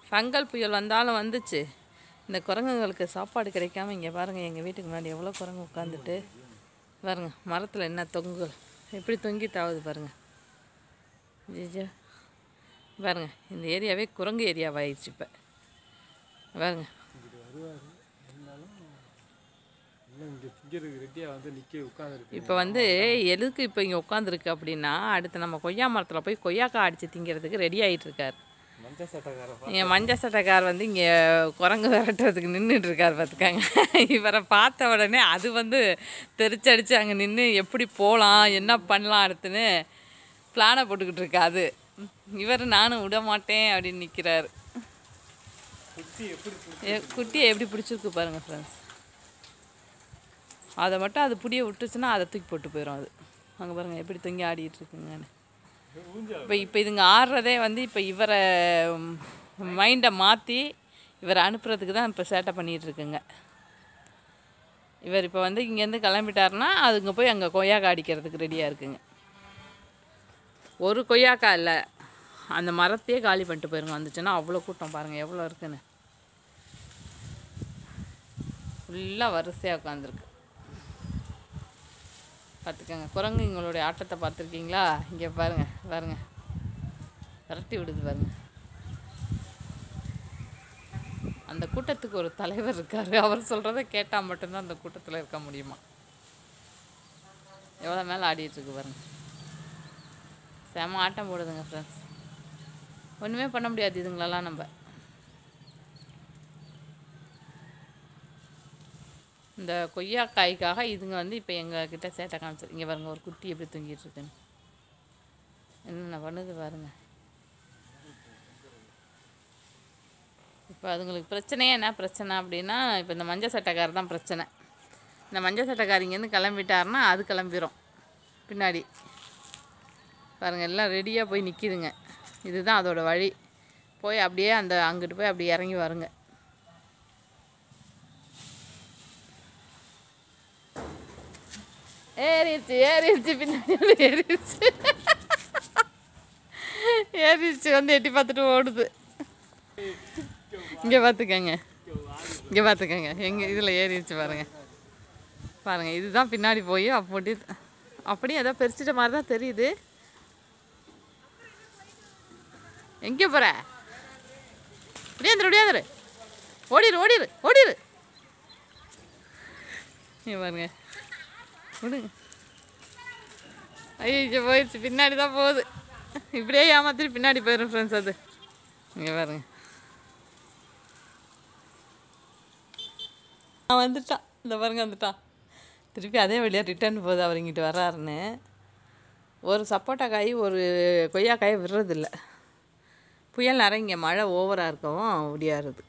fungal புயல் வந்தாலும் வந்துச்சு இந்த குரங்குங்களுக்கு சாப்பாடு கிடைக்காம இங்கே பாருங்கள் எங்கள் வீட்டுக்கு முன்னாடி எவ்வளோ குரங்கு உட்காந்துட்டு பாருங்க மரத்தில் என்ன தொங்கு எப்படி தொங்கி தாவுது பாருங்க ஜிஜோ பாருங்க இந்த ஏரியாவே குரங்கு ஏரியாவாயிடுச்சு இப்போ பாருங்க இன்னும் இங்கே திங்கிறதுக்கு ரெடியாக வந்து நிற்க உட்காந்துருக்கு இப்போ வந்து எதுக்கு இப்போ இங்கே உட்காந்துருக்கு அப்படின்னா அடுத்து நம்ம கொய்யா மரத்தில் போய் கொய்யாக்காய் அடித்து திங்கிறதுக்கு ரெடி ஆகிட்டு இருக்கார் மஞ்சள் சட்டக்காரன் இங்கே மஞ்ச சட்டைக்கார் வந்து இங்கே குரங்கு விரட்டுறதுக்கு நின்றுட்டு இருக்கார் பார்த்துக்காங்க இவரை பார்த்த உடனே அது வந்து தெரிச்சடிச்சு அங்கே நின்று எப்படி போகலாம் என்ன பண்ணலாம் அடுத்துன்னு பிளானை போட்டுக்கிட்டு இருக்கா அது இவர் நானும் விட மாட்டேன் அப்படின்னு நிற்கிறாரு குட்டி எப்படி பிடிச்சி ஏ, குட்டியை எப்படி பிடிச்சிருக்கு பாருங்கள் ஃப்ரெண்ட்ஸ் அதை மட்டும் அது புடிய விட்டுச்சுன்னா அதை தூக்கி போட்டு போயிடும் அது அங்கே பாருங்கள் எப்படி தொங்கி ஆடிட்டு இருக்குங்கன்னு ஊஞ்சல் இப்போ இப்போ இதுங்க ஆடுறதே வந்து இப்போ இவரை மைண்டை மாற்றி இவரை அனுப்புறதுக்கு தான் இப்போ சேட்டை பண்ணிகிட்டு இருக்குங்க இவர் இப்போ வந்து இங்கேருந்து கிளம்பிட்டாருன்னா அதுங்க போய் அங்கே கொய்யாக்காய் அடிக்கிறதுக்கு ரெடியாக இருக்குங்க ஒரு கொய்யாக்காய் இல்லை அந்த மரத்தையே காலி பண்ணிட்டு போயிருங்க வந்துச்சுன்னா அவ்வளோ கூட்டம் பாருங்கள் எவ்வளோ இருக்குன்னு ஃபுல்லாக வரிசையாக உட்காந்துருக்கு பார்த்துக்கோங்க குரங்குங்களுடைய ஆட்டத்தை பார்த்துருக்கீங்களா இங்கே பாருங்க பாருங்க விரட்டி விடுது பாருங்க அந்த கூட்டத்துக்கு ஒரு தலைவர் இருக்காரு அவர் சொல்கிறத கேட்டால் மட்டும்தான் அந்த கூட்டத்தில் இருக்க முடியுமா எவ்வளோ மேலே ஆடிட்டு இருக்கு பாருங்க செம ஆட்டம் போடுதுங்க ஃப்ரெண்ட்ஸ் ஒன்றுமே பண்ண முடியாது இதுங்களெல்லாம் நம்ம இந்த கொய்யாக்காய்க்காக இதுங்க வந்து இப்போ எங்கள் கிட்ட சேட்டை காமிச்சிரு இங்கே பாருங்க ஒரு குட்டி எப்படி தூங்கிட்டு இருக்குன்னு என்னென்ன பண்ணுது பாருங்க இப்போ அதுங்களுக்கு பிரச்சனையே என்ன பிரச்சனை அப்படின்னா இப்போ இந்த மஞ்சள் சட்டைக்கார தான் பிரச்சனை இந்த மஞ்சள் சட்டைக்கார இங்கேருந்து கிளம்பிட்டாருன்னா அது கிளம்பிரும் பின்னாடி பாருங்கள் எல்லாம் ரெடியாக போய் நிற்கிதுங்க இதுதான் அதோட வழி போய் அப்படியே அந்த அங்கிட்டு போய் அப்படி இறங்கி வருங்க ஏறிடுச்சு ஏறிடுச்சு பின்னாடி வந்து ஏறிடுச்சு ஏறிடுச்சு வந்து எட்டி பார்த்துட்டு ஓடுது இங்கே பார்த்துக்கங்க இங்கே பார்த்துக்கங்க எங்கள் இதில் ஏறிடுச்சு பாருங்க பாருங்க இதுதான் பின்னாடி போய் அப்படி அப்படியே ஏதோ பெருசிட்ட மாதிரி தான் தெரியுது எங்கே போகிற முடியாந்துரு முடியாந்துரு ஓடிரு ஓடிரு ஓடிரு இங்க பாருங்க விடுங்க ஐயோ போயிடுச்சு பின்னாடி தான் போகுது இப்படியே ஏமாத்திட்டு பின்னாடி போயிடும் ஃப்ரெண்ட்ஸ் அது இங்கே பாருங்க நான் வந்துட்டான் இந்த பாருங்க வந்துட்டான் திருப்பி அதே வழியாக ரிட்டர்ன் போகுது அவர் இங்கிட்டு வர்றாருன்னு ஒரு சப்போட்டா காய் ஒரு கொய்யாக்காய் விடுறதில்ல புயல் நேரம் இங்கே மழை ஓவராக இருக்கவும் முடியாருது